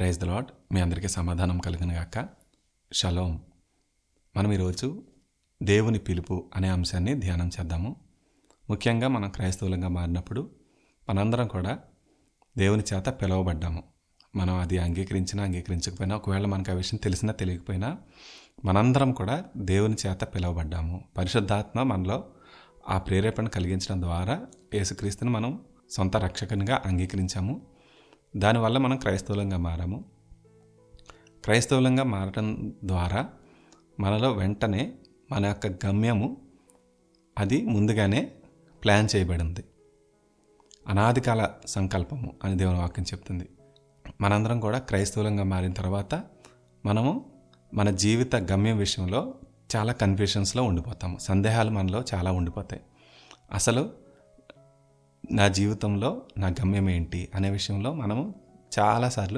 praise the lord మీ అందరికీ సమాధానం కలిగిన గాక షలోం మనం ఈరోజు దేవుని పిలుపు అనే అంశాన్ని ధ్యానం చేద్దాము ముఖ్యంగా మనం క్రైస్తవులంగా మారినప్పుడు మనందరం కూడా దేవుని చేత పిలువబడ్డాము మనం అది అంగీకరించినా అంగీకరించకపోయినా ఒకవేళ మనకు ఆ విషయం తెలిసినా తెలియకపోయినా మనందరం కూడా దేవుని చేత పిలువబడ్డాము పరిశుద్ధాత్మ మనలో ఆ ప్రేరేపణ కలిగించడం ద్వారా యేసుక్రీస్తుని మనం సొంత రక్షకునిగా అంగీకరించాము దానివల్ల మనం క్రైస్తవులంగా మారాము క్రైస్తవులంగా మారటం ద్వారా మనలో వెంటనే మన యొక్క గమ్యము అది ముందుగానే ప్లాన్ చేయబడింది అనాదికాల సంకల్పము అని దేవుని వాక్యం చెప్తుంది మనందరం కూడా క్రైస్తవులంగా మారిన తర్వాత మనము మన జీవిత గమ్యం విషయంలో చాలా కన్ఫ్యూషన్స్లో ఉండిపోతాము సందేహాలు మనలో చాలా ఉండిపోతాయి అసలు నా జీవితంలో నా గమ్యం ఏంటి అనే విషయంలో మనము చాలాసార్లు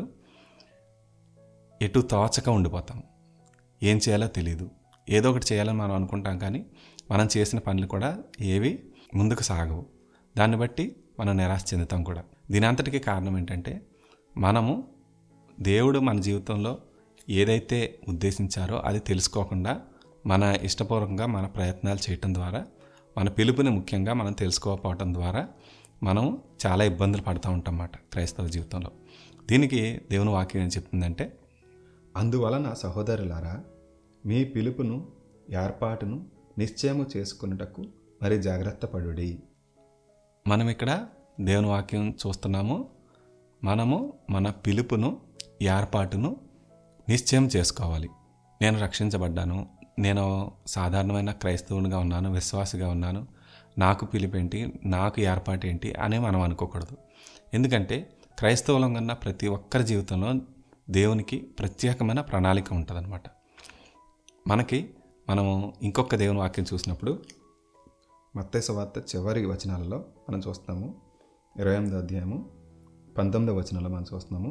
ఎటు తోచక ఉండిపోతాం ఏం చేయాలో తెలియదు ఏదో ఒకటి చేయాలని మనం అనుకుంటాం కానీ మనం చేసిన పనులు కూడా ఏవి ముందుకు సాగవు దాన్ని బట్టి మనం నిరాశ చెందుతాం కూడా దీని అంతటికీ కారణం ఏంటంటే మనము దేవుడు మన జీవితంలో ఏదైతే ఉద్దేశించారో అది తెలుసుకోకుండా మన ఇష్టపూర్వకంగా మన ప్రయత్నాలు చేయటం ద్వారా మన పిలుపుని ముఖ్యంగా మనం తెలుసుకోకపోవటం ద్వారా మనం చాలా ఇబ్బందులు పడుతూ ఉంటాం అన్నమాట క్రైస్తవ జీవితంలో దీనికి దేవుని వాక్యం ఏం చెప్తుందంటే అందువలన సహోదరులారా మీ పిలుపును ఏర్పాటును నిశ్చయము చేసుకున్నటకు మరి జాగ్రత్త పడుడి మనం ఇక్కడ దేవుని వాక్యం చూస్తున్నాము మనము మన పిలుపును ఏర్పాటును నిశ్చయం చేసుకోవాలి నేను రక్షించబడ్డాను నేను సాధారణమైన క్రైస్తవునిగా ఉన్నాను విశ్వాసిగా ఉన్నాను నాకు పిలుపేంటి నాకు ఏర్పాటు ఏంటి అని మనం అనుకోకూడదు ఎందుకంటే క్రైస్తవులం కన్నా ప్రతి ఒక్కరి జీవితంలో దేవునికి ప్రత్యేకమైన ప్రణాళిక ఉంటుందన్నమాట మనకి మనము ఇంకొక దేవుని వాక్యం చూసినప్పుడు మత్తైసు వార్త చివరి వచనాలలో మనం చూస్తాము ఇరవై ఎనిమిదో అధ్యాయము పంతొమ్మిదో వచనంలో మనం చూస్తున్నాము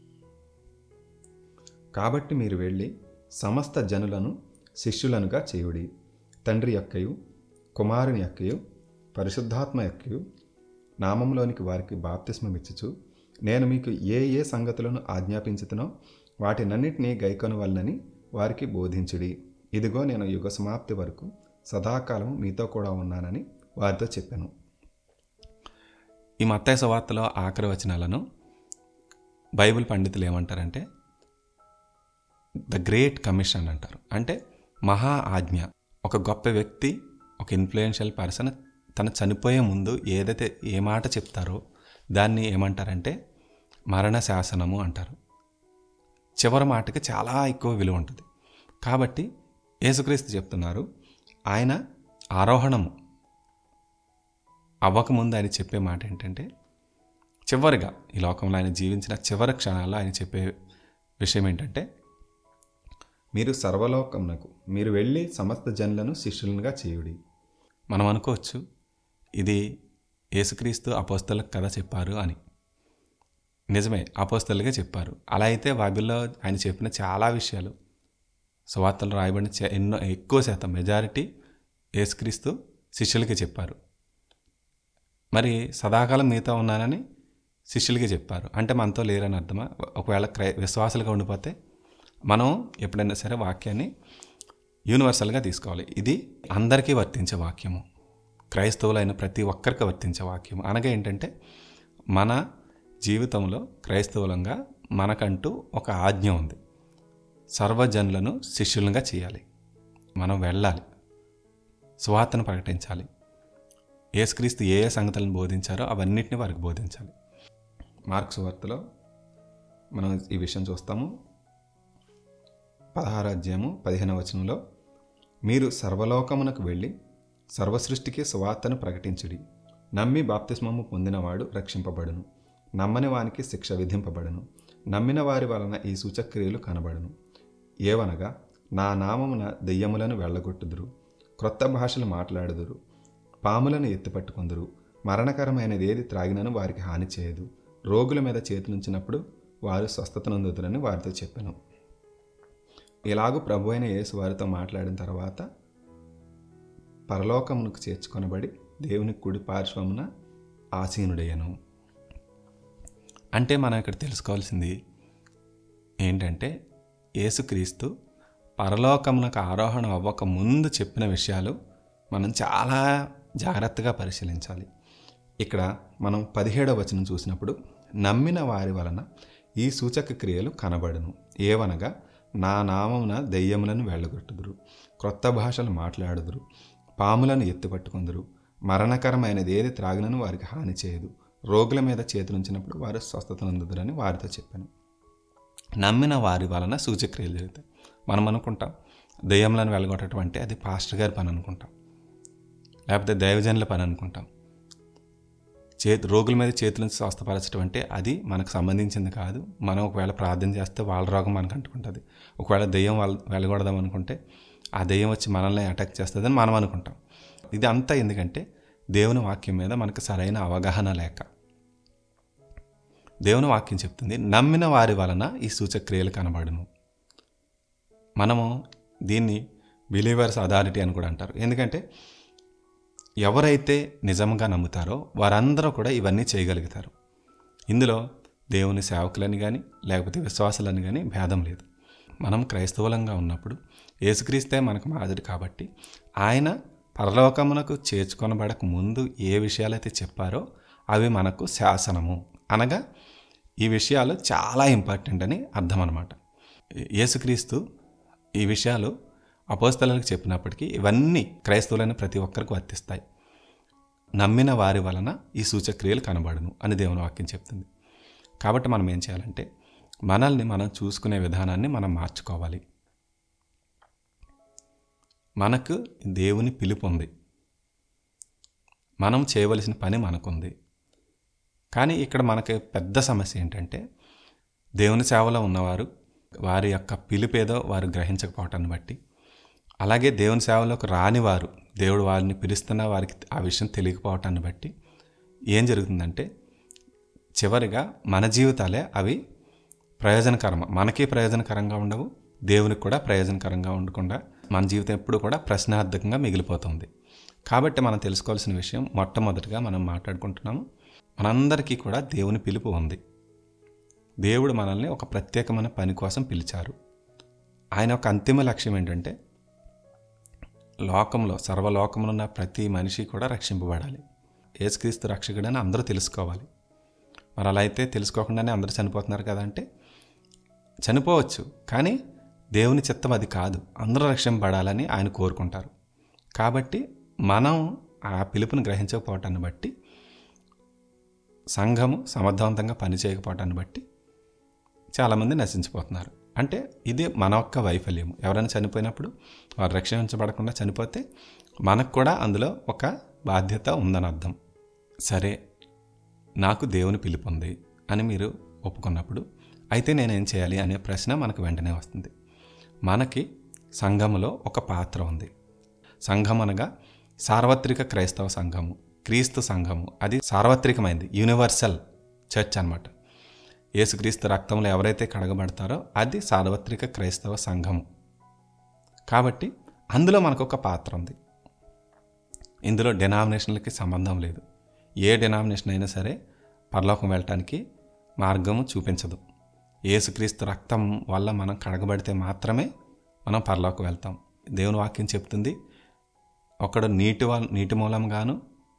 కాబట్టి మీరు వెళ్ళి సమస్త జనులను శిష్యులనుగా చేయుడి తండ్రి యొక్కయు కుమారుని యొక్కయు పరిశుద్ధాత్మ యొక్కయు నామంలోనికి వారికి బాప్తిస్మమిచ్చుచు నేను మీకు ఏ ఏ సంగతులను ఆజ్ఞాపించుతునో వాటినన్నిటినీ గైకొనవలనని వారికి బోధించుడి ఇదిగో నేను యుగ సమాప్తి వరకు సదాకాలం మీతో కూడా ఉన్నానని వారితో చెప్పాను ఈ మత్తయ్య సువార్తలో ఆఖరి వచనాలను బైబిల్ పండితులు ఏమంటారంటే ద గ్రేట్ కమిషన్ అంటారు అంటే మహా ఆజ్ఞ ఒక గొప్ప వ్యక్తి ఒక ఇన్ఫ్లుయెన్షియల్ పర్సన్ తను చనిపోయే ముందు ఏదైతే ఏ మాట చెప్తారో దాన్ని ఏమంటారంటే మరణ శాసనము అంటారు చివరి మాటకి చాలా ఎక్కువ విలువ ఉంటుంది కాబట్టి యేసుక్రీస్తు చెప్తున్నారు ఆయన ఆరోహణము అవ్వకముందు ఆయన చెప్పే మాట ఏంటంటే చివరిగా ఈ లోకంలో ఆయన జీవించిన చివరి క్షణాల్లో ఆయన చెప్పే విషయం ఏంటంటే మీరు సర్వలోకమునకు మీరు వెళ్ళి సమస్త జనులను శిష్యులుగా చేయుడి మనం అనుకోవచ్చు ఇది యేసుక్రీస్తు అపోస్తలకు కథ చెప్పారు అని నిజమే అపోస్తలుగా చెప్పారు అలా అయితే బైబిల్లో ఆయన చెప్పిన చాలా విషయాలు సువార్తలు రాయబడిన చే- ఎన్నో ఎక్కువ శాతం మెజారిటీ యేసుక్రీస్తు శిష్యులకి చెప్పారు మరి సదాకాలం మీతో ఉన్నానని శిష్యులకి చెప్పారు అంటే మనతో లేరని అర్థమా ఒకవేళ క్రై విశ్వాసులుగా ఉండిపోతే మనం ఎప్పుడైనా సరే వాక్యాన్ని యూనివర్సల్గా తీసుకోవాలి ఇది అందరికీ వర్తించే వాక్యము క్రైస్తవులైన ప్రతి ఒక్కరికి వర్తించే వాక్యం అనగా ఏంటంటే మన జీవితంలో క్రైస్తవులంగా మనకంటూ ఒక ఆజ్ఞ ఉంది సర్వజనులను శిష్యులుగా చేయాలి మనం వెళ్ళాలి సువార్తను ప్రకటించాలి యేసుక్రీస్తు ఏ ఏ సంగతులను బోధించారో అవన్నిటిని వారికి బోధించాలి మార్క్స్ వార్తలో మనం ఈ విషయం చూస్తాము పదహారు అధ్యాయము పదిహేనవ వచనంలో మీరు సర్వలోకమునకు వెళ్ళి సర్వసృష్టికి సువార్తను ప్రకటించుడి నమ్మి బాప్తిస్మము పొందినవాడు రక్షింపబడును నమ్మని వానికి శిక్ష విధింపబడును నమ్మిన వారి వలన ఈ సూచక్రియలు కనబడును ఏవనగా నా నామమున దెయ్యములను వెళ్ళగొట్టుదురు క్రొత్త భాషలు మాట్లాడుదురు పాములను ఎత్తిపట్టుకుందురు మరణకరమైనది ఏది త్రాగినను వారికి హాని చేయదు రోగుల మీద చేతులుంచినప్పుడు వారు స్వస్థతనందుదురని వారితో చెప్పాను ఇలాగూ ప్రభు అయిన యేసు వారితో మాట్లాడిన తర్వాత పరలోకమునకు చేర్చుకొనబడి దేవుని కుడి పార్శ్వమున ఆసీనుడయ్యను అంటే మనం ఇక్కడ తెలుసుకోవాల్సింది ఏంటంటే యేసుక్రీస్తు పరలోకమునకు ఆరోహణం అవ్వక ముందు చెప్పిన విషయాలు మనం చాలా జాగ్రత్తగా పరిశీలించాలి ఇక్కడ మనం పదిహేడవ వచనం చూసినప్పుడు నమ్మిన వారి వలన ఈ సూచక క్రియలు కనబడును ఏవనగా నా నామమున దెయ్యములను వెళ్ళగొట్టుదురు క్రొత్త భాషలు మాట్లాడుదురు పాములను ఎత్తుపట్టుకుందురు మరణకరమైనది ఏది త్రాగినను వారికి హాని చేయదు రోగుల మీద చేతులుంచినప్పుడు వారు స్వస్థత నందుదురని వారితో చెప్పాను నమ్మిన వారి వలన సూచక్రియలు జరుగుతాయి మనం అనుకుంటాం దెయ్యంలను వెళ్ళగొట్టడం అంటే అది పాస్టర్ గారి పని అనుకుంటాం లేకపోతే దైవజనుల పని అనుకుంటాం చేతి రోగుల మీద చేతులను స్వస్థపరచడం అంటే అది మనకు సంబంధించింది కాదు మనం ఒకవేళ ప్రార్థన చేస్తే వాళ్ళ రోగం మనకు అంటుకుంటుంది ఒకవేళ దెయ్యం వాళ్ళ వెళ్ళగొడదాం అనుకుంటే ఆ దెయ్యం వచ్చి మనల్ని అటాక్ చేస్తుందని మనం అనుకుంటాం ఇది అంతా ఎందుకంటే దేవుని వాక్యం మీద మనకు సరైన అవగాహన లేక దేవుని వాక్యం చెప్తుంది నమ్మిన వారి వలన ఈ సూచక్రియలు కనబడును మనము దీన్ని బిలీవర్స్ అథారిటీ అని కూడా అంటారు ఎందుకంటే ఎవరైతే నిజంగా నమ్ముతారో వారందరూ కూడా ఇవన్నీ చేయగలుగుతారు ఇందులో దేవుని సేవకులని కానీ లేకపోతే విశ్వాసులని కానీ భేదం లేదు మనం క్రైస్తవులంగా ఉన్నప్పుడు యేసుక్రీస్తే మనకు మాదిరి కాబట్టి ఆయన పరలోకమునకు చేర్చుకొనబడక ముందు ఏ విషయాలైతే చెప్పారో అవి మనకు శాసనము అనగా ఈ విషయాలు చాలా ఇంపార్టెంట్ అని అర్థం అనమాట యేసుక్రీస్తు ఈ విషయాలు అపోస్తలకు చెప్పినప్పటికీ ఇవన్నీ క్రైస్తవులైన ప్రతి ఒక్కరికి వర్తిస్తాయి నమ్మిన వారి వలన ఈ సూచక్రియలు కనబడును అని దేవుని వాక్యం చెప్తుంది కాబట్టి మనం ఏం చేయాలంటే మనల్ని మనం చూసుకునే విధానాన్ని మనం మార్చుకోవాలి మనకు దేవుని పిలుపు ఉంది మనం చేయవలసిన పని మనకుంది కానీ ఇక్కడ మనకి పెద్ద సమస్య ఏంటంటే దేవుని సేవలో ఉన్నవారు వారి యొక్క పిలుపేదో వారు గ్రహించకపోవటాన్ని బట్టి అలాగే దేవుని సేవలోకి రాని వారు దేవుడు వారిని పిలుస్తున్న వారికి ఆ విషయం తెలియకపోవటాన్ని బట్టి ఏం జరుగుతుందంటే చివరిగా మన జీవితాలే అవి ప్రయోజనకరం మనకి ప్రయోజనకరంగా ఉండవు దేవునికి కూడా ప్రయోజనకరంగా ఉండకుండా మన జీవితం ఎప్పుడు కూడా ప్రశ్నార్థకంగా మిగిలిపోతుంది కాబట్టి మనం తెలుసుకోవాల్సిన విషయం మొట్టమొదటిగా మనం మాట్లాడుకుంటున్నాము మనందరికీ కూడా దేవుని పిలుపు ఉంది దేవుడు మనల్ని ఒక ప్రత్యేకమైన పని కోసం పిలిచారు ఆయన ఒక అంతిమ లక్ష్యం ఏంటంటే లోకంలో సర్వలోకంలో ఉన్న ప్రతి మనిషి కూడా రక్షింపబడాలి ఏసుక్రీస్తు రక్షకుడని అందరూ తెలుసుకోవాలి మరి అలా అయితే తెలుసుకోకుండానే అందరూ చనిపోతున్నారు కదా అంటే చనిపోవచ్చు కానీ దేవుని చిత్తం అది కాదు అందరూ రక్షింపబడాలని ఆయన కోరుకుంటారు కాబట్టి మనం ఆ పిలుపుని గ్రహించకపోవటాన్ని బట్టి సంఘము సమర్థవంతంగా పనిచేయకపోవటాన్ని బట్టి చాలామంది నశించిపోతున్నారు అంటే ఇది మన యొక్క వైఫల్యం ఎవరైనా చనిపోయినప్పుడు వారు రక్షించబడకుండా చనిపోతే మనకు కూడా అందులో ఒక బాధ్యత ఉందని అర్థం సరే నాకు దేవుని పిలుపు ఉంది అని మీరు ఒప్పుకున్నప్పుడు అయితే నేనేం చేయాలి అనే ప్రశ్న మనకు వెంటనే వస్తుంది మనకి సంఘములో ఒక పాత్ర ఉంది సంఘం అనగా సార్వత్రిక క్రైస్తవ సంఘము క్రీస్తు సంఘము అది సార్వత్రికమైంది యూనివర్సల్ చర్చ్ అనమాట యేసుక్రీస్తు రక్తంలో ఎవరైతే కడగబడతారో అది సార్వత్రిక క్రైస్తవ సంఘము కాబట్టి అందులో మనకు ఒక పాత్ర ఉంది ఇందులో డెనామినేషన్లకి సంబంధం లేదు ఏ డెనామినేషన్ అయినా సరే పరలోకం వెళ్ళటానికి మార్గము చూపించదు యేసుక్రీస్తు రక్తం వల్ల మనం కడగబడితే మాత్రమే మనం పరలోకం వెళ్తాం దేవుని వాక్యం చెప్తుంది ఒకడు నీటి వల్ నీటి మూలంగాను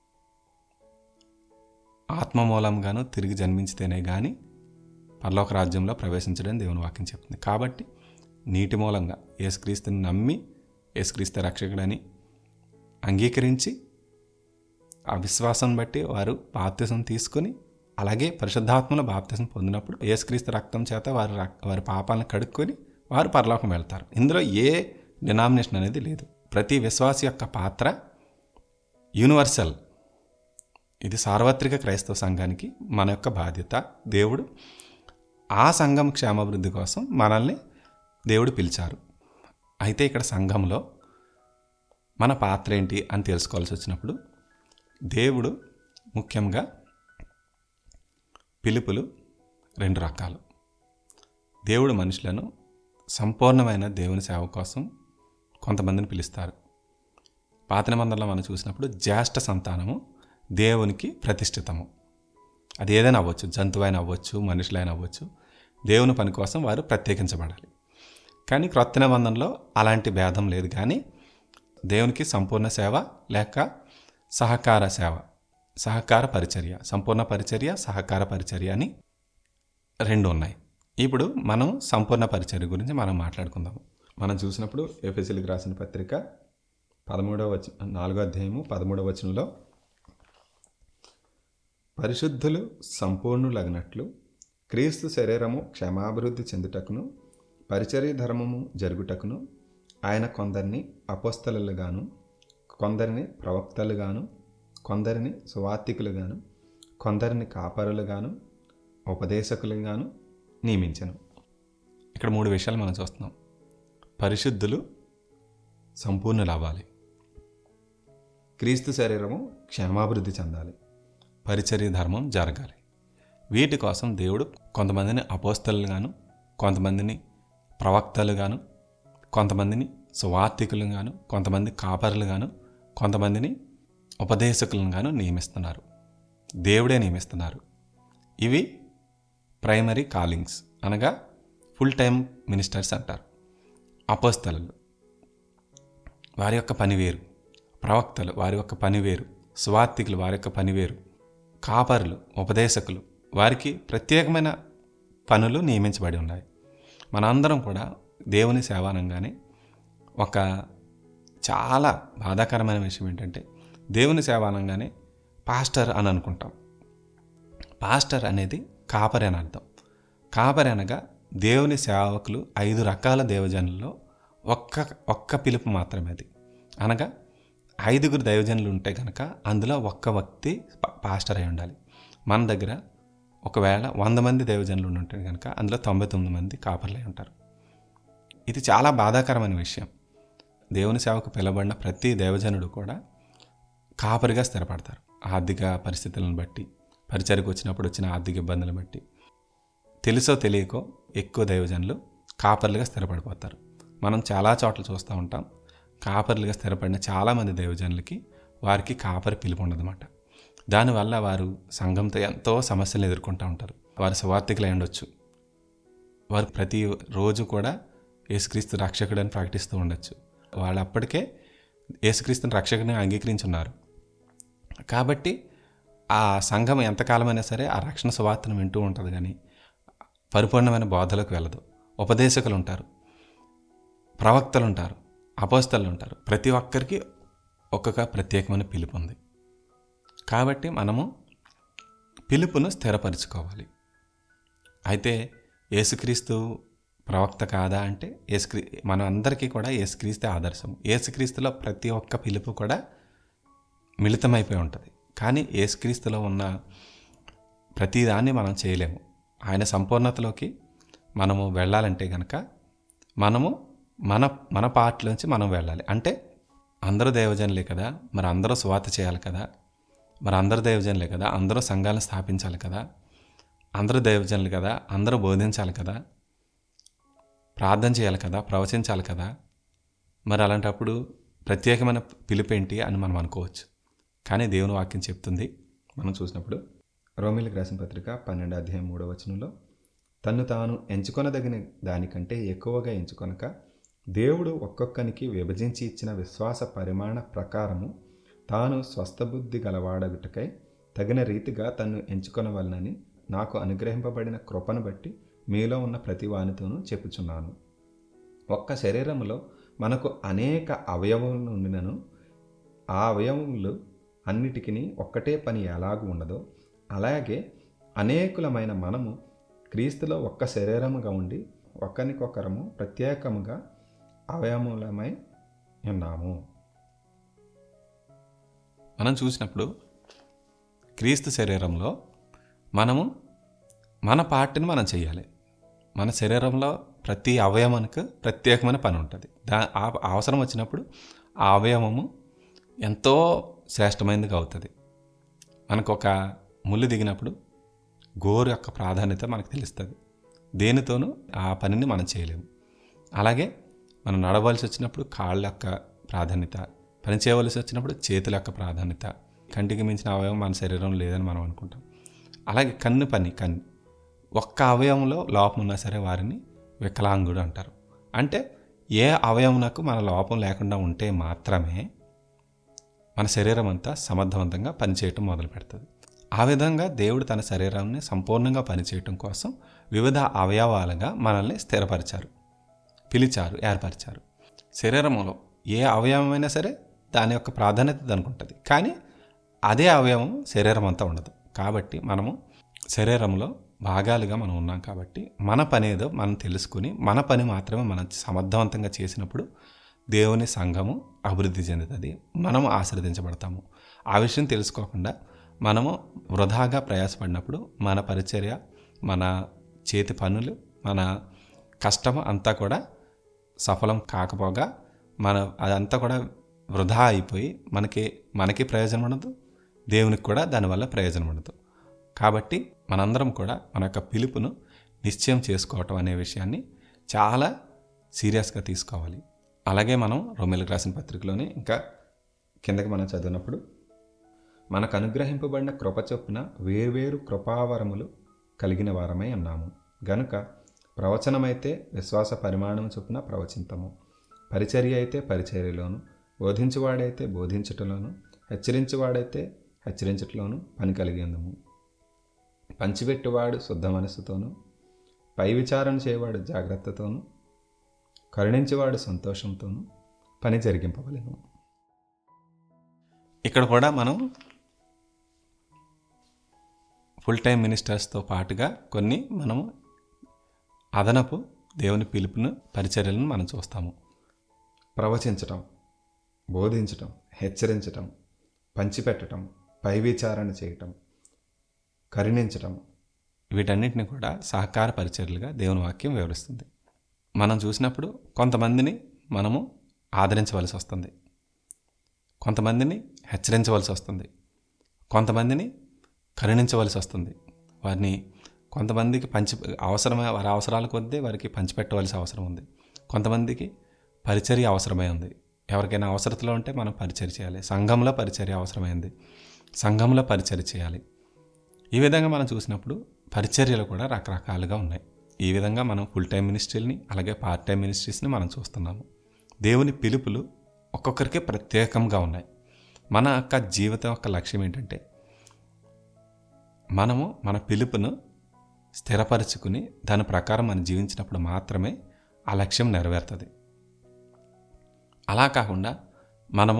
ఆత్మ మూలంగాను తిరిగి జన్మించితేనే కానీ పరలోక రాజ్యంలో ప్రవేశించడం దేవుని వాక్యం చెప్తుంది కాబట్టి నీటి మూలంగా యేసుక్రీస్తుని నమ్మి యేసుక్రీస్తు రక్షకుడని అంగీకరించి ఆ విశ్వాసం బట్టి వారు బాప్తిసం తీసుకొని అలాగే పరిశుద్ధాత్మల బాప్తిసం పొందినప్పుడు యేసుక్రీస్తు రక్తం చేత వారి రక్- వారి పాపాలను కడుక్కొని వారు పరలోకం వెళ్తారు ఇందులో ఏ డినామినేషన్ అనేది లేదు ప్రతి విశ్వాసి యొక్క పాత్ర యూనివర్సల్ ఇది సార్వత్రిక క్రైస్తవ సంఘానికి మన యొక్క బాధ్యత దేవుడు ఆ సంఘం క్షేమాభివృద్ధి కోసం మనల్ని దేవుడు పిలిచారు అయితే ఇక్కడ సంఘంలో మన పాత్ర ఏంటి అని తెలుసుకోవాల్సి వచ్చినప్పుడు దేవుడు ముఖ్యంగా పిలుపులు రెండు రకాలు దేవుడు మనుషులను సంపూర్ణమైన దేవుని సేవ కోసం కొంతమందిని పిలుస్తారు పాత నిబంధనలో మనం చూసినప్పుడు జ్యేష్ఠ సంతానము దేవునికి ప్రతిష్ఠితము అది ఏదైనా అవ్వచ్చు జంతువైనా అవ్వచ్చు మనుషులైనా అవ్వచ్చు దేవుని పని కోసం వారు ప్రత్యేకించబడాలి కానీ క్రొత్త నిబంధనలో అలాంటి భేదం లేదు కానీ దేవునికి సంపూర్ణ సేవ లేక సహకార సేవ సహకార పరిచర్య సంపూర్ణ పరిచర్య సహకార పరిచర్య అని రెండు ఉన్నాయి ఇప్పుడు మనం సంపూర్ణ పరిచర్య గురించి మనం మాట్లాడుకుందాం మనం చూసినప్పుడు ఎఫ్ఎస్ఎల్కి రాసిన పత్రిక పదమూడవ వచ నాలుగో అధ్యాయము పదమూడవ వచనంలో పరిశుద్ధులు సంపూర్ణులగినట్లు క్రీస్తు శరీరము క్షమాభివృద్ధి చెందుటకును పరిచర్య ధర్మము జరుగుటకును ఆయన కొందరిని అపోస్తలుగాను కొందరిని ప్రవక్తలుగాను కొందరిని సువార్థికులుగాను కొందరిని కాపరులుగాను ఉపదేశకులుగాను నియమించను ఇక్కడ మూడు విషయాలు మనం చూస్తున్నాం పరిశుద్ధులు సంపూర్ణులు అవ్వాలి క్రీస్తు శరీరము క్షేమాభివృద్ధి చెందాలి పరిచర్య ధర్మం జరగాలి వీటి కోసం దేవుడు కొంతమందిని అపోస్తలుగాను కొంతమందిని ప్రవక్తలుగాను కొంతమందిని సువార్థికులుగాను కొంతమంది కాపరులుగాను కొంతమందిని ఉపదేశకులుగాను నియమిస్తున్నారు దేవుడే నియమిస్తున్నారు ఇవి ప్రైమరీ కాలింగ్స్ అనగా ఫుల్ టైం మినిస్టర్స్ అంటారు అపోస్తలు వారి యొక్క పని వేరు ప్రవక్తలు వారి యొక్క పని వేరు సువార్థికులు వారి యొక్క పని వేరు కాపరులు ఉపదేశకులు వారికి ప్రత్యేకమైన పనులు నియమించబడి ఉన్నాయి మనందరం కూడా దేవుని సేవానంగానే ఒక చాలా బాధాకరమైన విషయం ఏంటంటే దేవుని సేవానంగానే పాస్టర్ అని అనుకుంటాం పాస్టర్ అనేది కాపరి అని అర్థం కాపరి అనగా దేవుని సేవకులు ఐదు రకాల దేవజనుల్లో ఒక్క ఒక్క పిలుపు మాత్రమే అది అనగా ఐదుగురు దైవజనులు ఉంటే కనుక అందులో ఒక్క వ్యక్తి పా- పాస్టర్ అయి ఉండాలి మన దగ్గర ఒకవేళ వంద మంది దైవజనులు ఉంటే కనుక అందులో తొంభై తొమ్మిది మంది కాపర్లై ఉంటారు ఇది చాలా బాధాకరమైన విషయం దేవుని సేవకు పిలబడిన ప్రతి దేవజనుడు కూడా కాపరిగా స్థిరపడతారు ఆర్థిక పరిస్థితులను బట్టి పరిచయకు వచ్చినప్పుడు వచ్చిన ఆర్థిక ఇబ్బందులను బట్టి తెలుసో తెలియకో ఎక్కువ దైవజనులు కాపర్లుగా స్థిరపడిపోతారు మనం చాలా చోట్ల చూస్తూ ఉంటాం కాపర్లుగా స్థిరపడిన చాలామంది దైవజనులకి వారికి కాపరి పిలుపు ఉండదన్నమాట దానివల్ల వారు సంఘంతో ఎంతో సమస్యలు ఎదుర్కొంటూ ఉంటారు వారు సువార్థికులై ఉండొచ్చు వారు ప్రతి రోజు కూడా యేసుక్రీస్తు రక్షకుడని ప్రకటిస్తూ ఉండొచ్చు వాళ్ళు అప్పటికే యేసుక్రీస్తుని రక్షకుని అంగీకరించున్నారు కాబట్టి ఆ సంఘం ఎంతకాలమైనా సరే ఆ రక్షణ సువార్తను వింటూ ఉంటుంది కానీ పరిపూర్ణమైన బోధలకు వెళ్ళదు ఉపదేశకులు ఉంటారు ప్రవక్తలు ఉంటారు అపోస్తలు ఉంటారు ప్రతి ఒక్కరికి ఒక్కొక్క ప్రత్యేకమైన పిలుపు ఉంది కాబట్టి మనము పిలుపును స్థిరపరచుకోవాలి అయితే యేసుక్రీస్తు ప్రవక్త కాదా అంటే యేసుక్రీ మనం అందరికీ కూడా యేసుక్రీస్తే ఆదర్శం యేసుక్రీస్తులో ప్రతి ఒక్క పిలుపు కూడా మిళితమైపోయి ఉంటుంది కానీ యేసుక్రీస్తులో ఉన్న ప్రతిదాన్ని మనం చేయలేము ఆయన సంపూర్ణతలోకి మనము వెళ్ళాలంటే కనుక మనము మన మన పార్ట్లోంచి మనం వెళ్ళాలి అంటే అందరూ దైవజనులే కదా మరి అందరూ స్వాత చేయాలి కదా మరి అందరూ దైవజనులే కదా అందరూ సంఘాలను స్థాపించాలి కదా అందరూ దైవజనులు కదా అందరూ బోధించాలి కదా ప్రార్థన చేయాలి కదా ప్రవచించాలి కదా మరి అలాంటప్పుడు ప్రత్యేకమైన పిలుపేంటి అని మనం అనుకోవచ్చు కానీ దేవుని వాక్యం చెప్తుంది మనం చూసినప్పుడు రోమిలికి రాసిన పత్రిక పన్నెండు అధ్యాయం మూడో వచనంలో తన్ను తాను ఎంచుకొనదగిన దానికంటే ఎక్కువగా ఎంచుకొనక దేవుడు ఒక్కొక్కనికి విభజించి ఇచ్చిన విశ్వాస పరిమాణ ప్రకారము తాను స్వస్థబుద్ధి గలవాడగుటకై తగిన రీతిగా తన్ను ఎంచుకొనవలనని నాకు అనుగ్రహింపబడిన కృపను బట్టి మీలో ఉన్న ప్రతి వానితోనూ చెప్పుచున్నాను ఒక్క శరీరములో మనకు అనేక అవయవములు ఉండినను ఆ అవయవములు అన్నిటికీ ఒక్కటే పని ఎలాగూ ఉండదో అలాగే అనేకులమైన మనము క్రీస్తులో ఒక్క శరీరముగా ఉండి ఒకరికొకరము ప్రత్యేకముగా అవయములమై ఉన్నాము మనం చూసినప్పుడు క్రీస్తు శరీరంలో మనము మన పార్ట్ని మనం చేయాలి మన శరీరంలో ప్రతి అవయవానికి ప్రత్యేకమైన పని ఉంటుంది దా ఆ అవసరం వచ్చినప్పుడు ఆ అవయవము ఎంతో శ్రేష్టమైనదిగా అవుతుంది మనకు ఒక ముళ్ళు దిగినప్పుడు గోరు యొక్క ప్రాధాన్యత మనకు తెలుస్తుంది దేనితోనూ ఆ పనిని మనం చేయలేము అలాగే మనం నడవలసి వచ్చినప్పుడు కాళ్ళ యొక్క ప్రాధాన్యత పని చేయవలసి వచ్చినప్పుడు చేతుల యొక్క ప్రాధాన్యత కంటికి మించిన అవయవం మన శరీరం లేదని మనం అనుకుంటాం అలాగే కన్ను పని కన్ను ఒక్క అవయవంలో లోపం ఉన్నా సరే వారిని వికలాంగుడు అంటారు అంటే ఏ అవయమునకు మన లోపం లేకుండా ఉంటే మాత్రమే మన శరీరం అంతా సమర్థవంతంగా పనిచేయటం మొదలు పెడుతుంది ఆ విధంగా దేవుడు తన శరీరాన్ని సంపూర్ణంగా పనిచేయటం కోసం వివిధ అవయవాలుగా మనల్ని స్థిరపరిచారు పిలిచారు ఏర్పరిచారు శరీరంలో ఏ అవయవమైనా సరే దాని యొక్క ప్రాధాన్యత దానికి ఉంటుంది కానీ అదే అవయవం శరీరం అంతా ఉండదు కాబట్టి మనము శరీరంలో భాగాలుగా మనం ఉన్నాం కాబట్టి మన పని ఏదో మనం తెలుసుకుని మన పని మాత్రమే మనం సమర్థవంతంగా చేసినప్పుడు దేవుని సంఘము అభివృద్ధి చెందుతుంది మనము ఆశ్రదించబడతాము ఆ విషయం తెలుసుకోకుండా మనము వృధాగా ప్రయాసపడినప్పుడు మన పరిచర్య మన చేతి పనులు మన కష్టం అంతా కూడా సఫలం కాకపోగా మన అదంతా కూడా వృధా అయిపోయి మనకి మనకి ప్రయోజనం ఉండదు దేవునికి కూడా దానివల్ల ప్రయోజనం ఉండదు కాబట్టి మనందరం కూడా మన యొక్క పిలుపును నిశ్చయం చేసుకోవటం అనే విషయాన్ని చాలా సీరియస్గా తీసుకోవాలి అలాగే మనం రొమ్మెలకు రాసిన పత్రికలోనే ఇంకా కిందకి మనం చదివినప్పుడు మనకు అనుగ్రహింపబడిన కృప చొప్పున వేర్వేరు కృపావరములు కలిగిన వారమై ఉన్నాము గనుక ప్రవచనమైతే విశ్వాస పరిమాణం చొప్పున ప్రవచింతము పరిచర్య అయితే పరిచర్యలోను బోధించువాడైతే బోధించటంలోను హెచ్చరించువాడైతే హెచ్చరించటంలోను పని కలిగి ఉందము పంచిపెట్టువాడు శుద్ధ మనస్సుతోనూ పై విచారణ చేయవాడు జాగ్రత్తతోనూ కరుణించేవాడు సంతోషంతోనూ పని జరిగింపవలేను ఇక్కడ కూడా మనం ఫుల్ టైం మినిస్టర్స్తో పాటుగా కొన్ని మనము అదనపు దేవుని పిలుపును పరిచర్యలను మనం చూస్తాము ప్రవచించటం బోధించటం హెచ్చరించటం పంచిపెట్టటం పై విచారణ చేయటం కరుణించటం వీటన్నిటిని కూడా సహకార పరిచర్యలుగా దేవుని వాక్యం వివరిస్తుంది మనం చూసినప్పుడు కొంతమందిని మనము ఆదరించవలసి వస్తుంది కొంతమందిని హెచ్చరించవలసి వస్తుంది కొంతమందిని కరుణించవలసి వస్తుంది వారిని కొంతమందికి పంచి అవసరమే వారి అవసరాల కొద్దీ వారికి పంచిపెట్టవలసి అవసరం ఉంది కొంతమందికి పరిచర్య అవసరమై ఉంది ఎవరికైనా అవసరతలో ఉంటే మనం పరిచర్య చేయాలి సంఘంలో పరిచర్య అవసరమైంది సంఘంలో పరిచర్య చేయాలి ఈ విధంగా మనం చూసినప్పుడు పరిచర్యలు కూడా రకరకాలుగా ఉన్నాయి ఈ విధంగా మనం ఫుల్ టైం మినిస్ట్రీని అలాగే పార్ట్ టైం మినిస్ట్రీస్ని మనం చూస్తున్నాము దేవుని పిలుపులు ఒక్కొక్కరికి ప్రత్యేకంగా ఉన్నాయి మన యొక్క జీవితం యొక్క లక్ష్యం ఏంటంటే మనము మన పిలుపును స్థిరపరచుకుని దాని ప్రకారం మనం జీవించినప్పుడు మాత్రమే ఆ లక్ష్యం నెరవేరుతుంది అలా కాకుండా మనము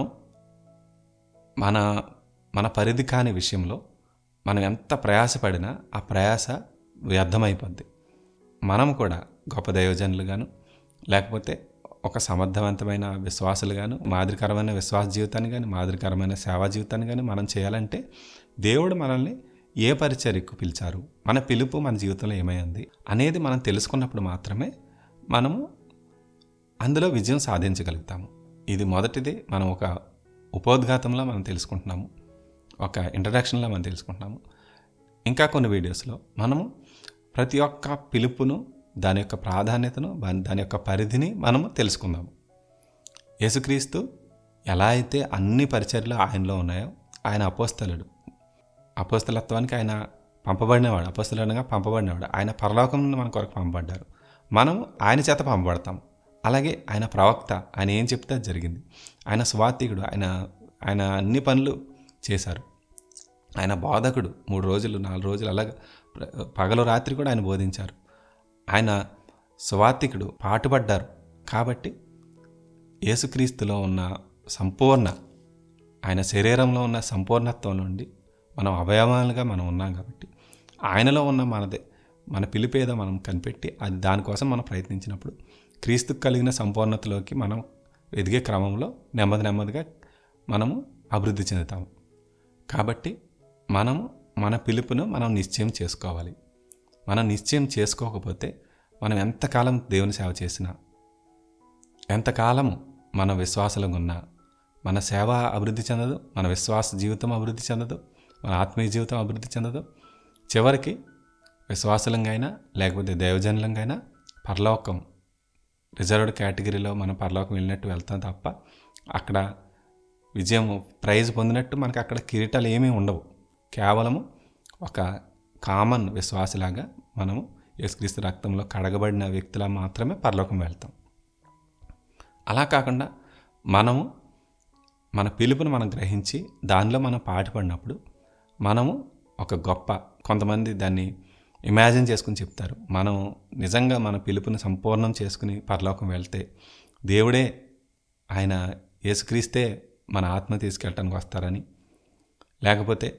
మన మన పరిధి కాని విషయంలో మనం ఎంత ప్రయాసపడినా ఆ ప్రయాస వ్యర్థమైపోద్ది మనం కూడా గొప్ప దైవజనులుగాను లేకపోతే ఒక సమర్థవంతమైన విశ్వాసులుగాను మాదిరికరమైన విశ్వాస జీవితాన్ని కానీ మాదిరికరమైన సేవా జీవితాన్ని కానీ మనం చేయాలంటే దేవుడు మనల్ని ఏ పరిచర్యకు పిలిచారు మన పిలుపు మన జీవితంలో ఏమైంది అనేది మనం తెలుసుకున్నప్పుడు మాత్రమే మనము అందులో విజయం సాధించగలుగుతాము ఇది మొదటిది మనం ఒక ఉపోద్ఘాతంలో మనం తెలుసుకుంటున్నాము ఒక ఇంట్రడక్షన్లో మనం తెలుసుకుంటున్నాము ఇంకా కొన్ని వీడియోస్లో మనము ప్రతి ఒక్క పిలుపును దాని యొక్క ప్రాధాన్యతను దాని దాని యొక్క పరిధిని మనము తెలుసుకుందాము యేసుక్రీస్తు ఎలా అయితే అన్ని పరిచర్లు ఆయనలో ఉన్నాయో ఆయన అపోస్తలుడు అపోస్తలత్వానికి ఆయన పంపబడినవాడు అపోస్తలుడుగా పంపబడినవాడు ఆయన పరలోకం నుండి మన కొరకు పంపబడ్డారు మనం ఆయన చేత పంపబడతాం అలాగే ఆయన ప్రవక్త ఆయన ఏం చెప్తే అది జరిగింది ఆయన స్వాతికుడు ఆయన ఆయన అన్ని పనులు చేశారు ఆయన బోధకుడు మూడు రోజులు నాలుగు రోజులు అలాగ పగలు రాత్రి కూడా ఆయన బోధించారు ఆయన స్వాతికుడు పాటుపడ్డారు కాబట్టి యేసుక్రీస్తులో ఉన్న సంపూర్ణ ఆయన శరీరంలో ఉన్న సంపూర్ణత్వం నుండి మనం అవయవాలుగా మనం ఉన్నాం కాబట్టి ఆయనలో ఉన్న మనదే మన పిలిపేదో మనం కనిపెట్టి అది దానికోసం మనం ప్రయత్నించినప్పుడు క్రీస్తుకు కలిగిన సంపూర్ణతలోకి మనం ఎదిగే క్రమంలో నెమ్మది నెమ్మదిగా మనము అభివృద్ధి చెందుతాము కాబట్టి మనము మన పిలుపును మనం నిశ్చయం చేసుకోవాలి మనం నిశ్చయం చేసుకోకపోతే మనం ఎంతకాలం దేవుని సేవ చేసినా ఎంతకాలం మన విశ్వాసంగా ఉన్నా మన సేవ అభివృద్ధి చెందదు మన విశ్వాస జీవితం అభివృద్ధి చెందదు మన ఆత్మీయ జీవితం అభివృద్ధి చెందదు చివరికి విశ్వాసలంగా అయినా లేకపోతే దైవజనులంగా అయినా పరలోకం రిజర్వ్డ్ కేటగిరీలో మనం పరలోకం వెళ్ళినట్టు వెళ్తాం తప్ప అక్కడ విజయం ప్రైజ్ పొందినట్టు మనకి అక్కడ కిరీటాలు ఏమీ ఉండవు కేవలము ఒక కామన్ విశ్వాసలాగా మనము యేసుక్రీస్తు రక్తంలో కడగబడిన వ్యక్తులా మాత్రమే పరలోకం వెళ్తాం అలా కాకుండా మనము మన పిలుపును మనం గ్రహించి దానిలో మనం పాటుపడినప్పుడు మనము ఒక గొప్ప కొంతమంది దాన్ని ఇమాజిన్ చేసుకుని చెప్తారు మనం నిజంగా మన పిలుపుని సంపూర్ణం చేసుకుని పరలోకం వెళ్తే దేవుడే ఆయన యేసుక్రీస్తే మన ఆత్మ తీసుకెళ్ళటానికి వస్తారని లేకపోతే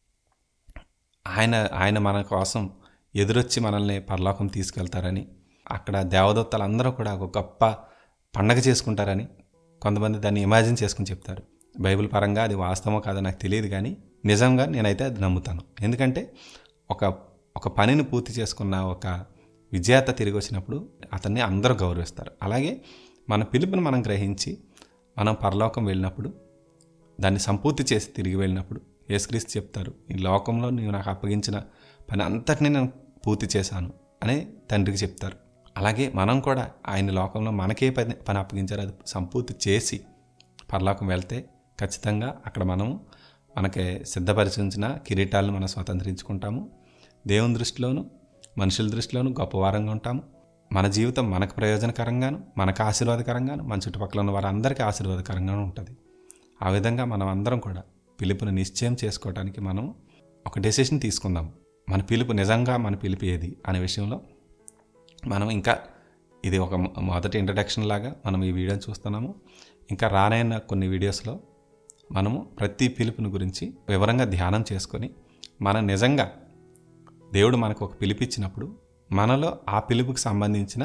ఆయన ఆయన మన కోసం ఎదురొచ్చి మనల్ని పరలోకం తీసుకెళ్తారని అక్కడ దేవదత్తలు అందరూ కూడా ఒక గొప్ప పండగ చేసుకుంటారని కొంతమంది దాన్ని ఇమాజిన్ చేసుకుని చెప్తారు బైబిల్ పరంగా అది వాస్తవమో కాదో నాకు తెలియదు కానీ నిజంగా నేనైతే అది నమ్ముతాను ఎందుకంటే ఒక ఒక పనిని పూర్తి చేసుకున్న ఒక విజేత తిరిగి వచ్చినప్పుడు అతన్ని అందరూ గౌరవిస్తారు అలాగే మన పిలుపుని మనం గ్రహించి మనం పరలోకం వెళ్ళినప్పుడు దాన్ని సంపూర్తి చేసి తిరిగి వెళ్ళినప్పుడు యేసుక్రీస్తు చెప్తారు ఈ లోకంలో నీవు నాకు అప్పగించిన పని అంతటిని నేను పూర్తి చేశాను అని తండ్రికి చెప్తారు అలాగే మనం కూడా ఆయన లోకంలో మనకే పని పని అప్పగించారో అది సంపూర్తి చేసి పరలోకం వెళ్తే ఖచ్చితంగా అక్కడ మనము మనకి సిద్ధపరిచించిన కిరీటాలను మనం స్వతంత్రించుకుంటాము దేవుని దృష్టిలోను మనుషుల దృష్టిలోను గొప్పవారంగా ఉంటాము మన జీవితం మనకు ప్రయోజనకరంగాను మనకు ఆశీర్వాదకరంగాను మన చుట్టుపక్కల ఉన్న వారందరికీ ఆశీర్వాదకరంగాను ఉంటుంది ఆ విధంగా మనం అందరం కూడా పిలుపుని నిశ్చయం చేసుకోవడానికి మనం ఒక డెసిషన్ తీసుకుందాం మన పిలుపు నిజంగా మన పిలుపు ఏది అనే విషయంలో మనం ఇంకా ఇది ఒక మొ- మొదటి ఇంట్రడక్షన్ లాగా మనం ఈ వీడియోని చూస్తున్నాము ఇంకా రానైన కొన్ని వీడియోస్లో మనము ప్రతి పిలుపుని గురించి వివరంగా ధ్యానం చేసుకొని మనం నిజంగా దేవుడు మనకు ఒక పిలుపు ఇచ్చినప్పుడు మనలో ఆ పిలుపుకి సంబంధించిన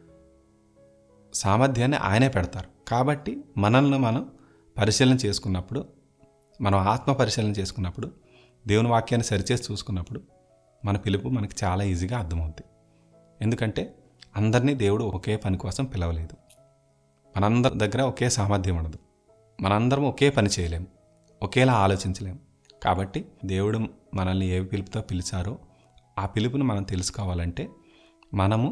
సామర్థ్యాన్ని ఆయనే పెడతారు కాబట్టి మనల్ని మనం పరిశీలన చేసుకున్నప్పుడు మనం ఆత్మ పరిశీలన చేసుకున్నప్పుడు దేవుని వాక్యాన్ని సరిచేసి చూసుకున్నప్పుడు మన పిలుపు మనకి చాలా ఈజీగా అర్థమవుద్ది ఎందుకంటే అందరినీ దేవుడు ఒకే పని కోసం పిలవలేదు మనందరి దగ్గర ఒకే సామర్థ్యం ఉండదు మనందరం ఒకే పని చేయలేము ఒకేలా ఆలోచించలేము కాబట్టి దేవుడు మనల్ని ఏ పిలుపుతో పిలిచారో ఆ పిలుపుని మనం తెలుసుకోవాలంటే మనము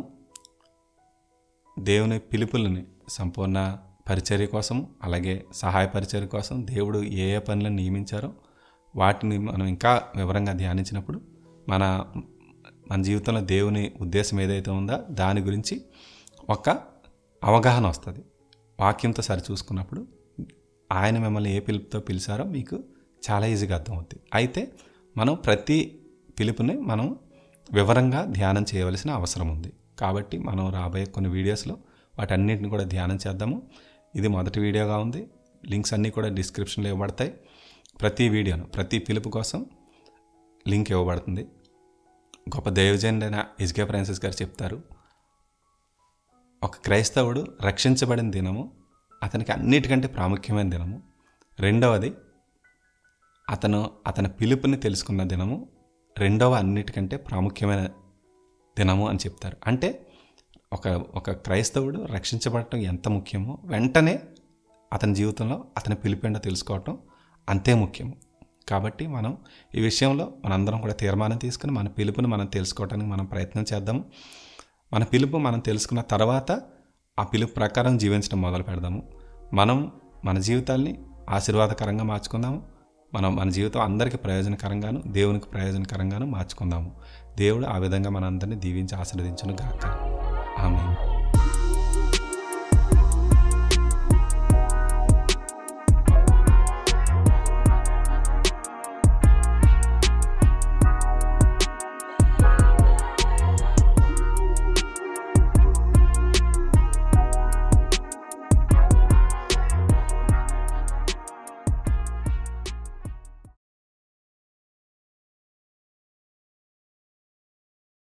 దేవుని పిలుపులని సంపూర్ణ పరిచర్య కోసం అలాగే సహాయ పరిచర్య కోసం దేవుడు ఏ ఏ పనులను నియమించారో వాటిని మనం ఇంకా వివరంగా ధ్యానించినప్పుడు మన మన జీవితంలో దేవుని ఉద్దేశం ఏదైతే ఉందో దాని గురించి ఒక అవగాహన వస్తుంది వాక్యంతో సరి చూసుకున్నప్పుడు ఆయన మిమ్మల్ని ఏ పిలుపుతో పిలిచారో మీకు చాలా ఈజీగా అర్థమవుతుంది అయితే మనం ప్రతి పిలుపుని మనం వివరంగా ధ్యానం చేయవలసిన అవసరం ఉంది కాబట్టి మనం రాబోయే కొన్ని వీడియోస్లో వాటన్నిటిని కూడా ధ్యానం చేద్దాము ఇది మొదటి వీడియోగా ఉంది లింక్స్ అన్నీ కూడా డిస్క్రిప్షన్లో ఇవ్వబడతాయి ప్రతి వీడియోను ప్రతి పిలుపు కోసం లింక్ ఇవ్వబడుతుంది గొప్ప దైవజనుడైన ఇజ్గే ఫ్రాన్సిస్ గారు చెప్తారు ఒక క్రైస్తవుడు రక్షించబడిన దినము అతనికి అన్నిటికంటే ప్రాముఖ్యమైన దినము రెండవది అతను అతని పిలుపుని తెలుసుకున్న దినము రెండవ అన్నిటికంటే ప్రాముఖ్యమైన దినము అని చెప్తారు అంటే ఒక ఒక క్రైస్తవుడు రక్షించబడటం ఎంత ముఖ్యమో వెంటనే అతని జీవితంలో అతని పిలిపేంటో తెలుసుకోవటం అంతే ముఖ్యము కాబట్టి మనం ఈ విషయంలో మనందరం కూడా తీర్మానం తీసుకుని మన పిలుపుని మనం తెలుసుకోవడానికి మనం ప్రయత్నం చేద్దాము మన పిలుపు మనం తెలుసుకున్న తర్వాత ఆ పిలుపు ప్రకారం జీవించడం మొదలు పెడదాము మనం మన జీవితాల్ని ఆశీర్వాదకరంగా మార్చుకుందాము మనం మన జీవితం అందరికీ ప్రయోజనకరంగాను దేవునికి ప్రయోజనకరంగాను మార్చుకుందాము దేవుడు ఆ విధంగా మనందరినీ దీవించి ఆశీర్వదించును గాక ఆమె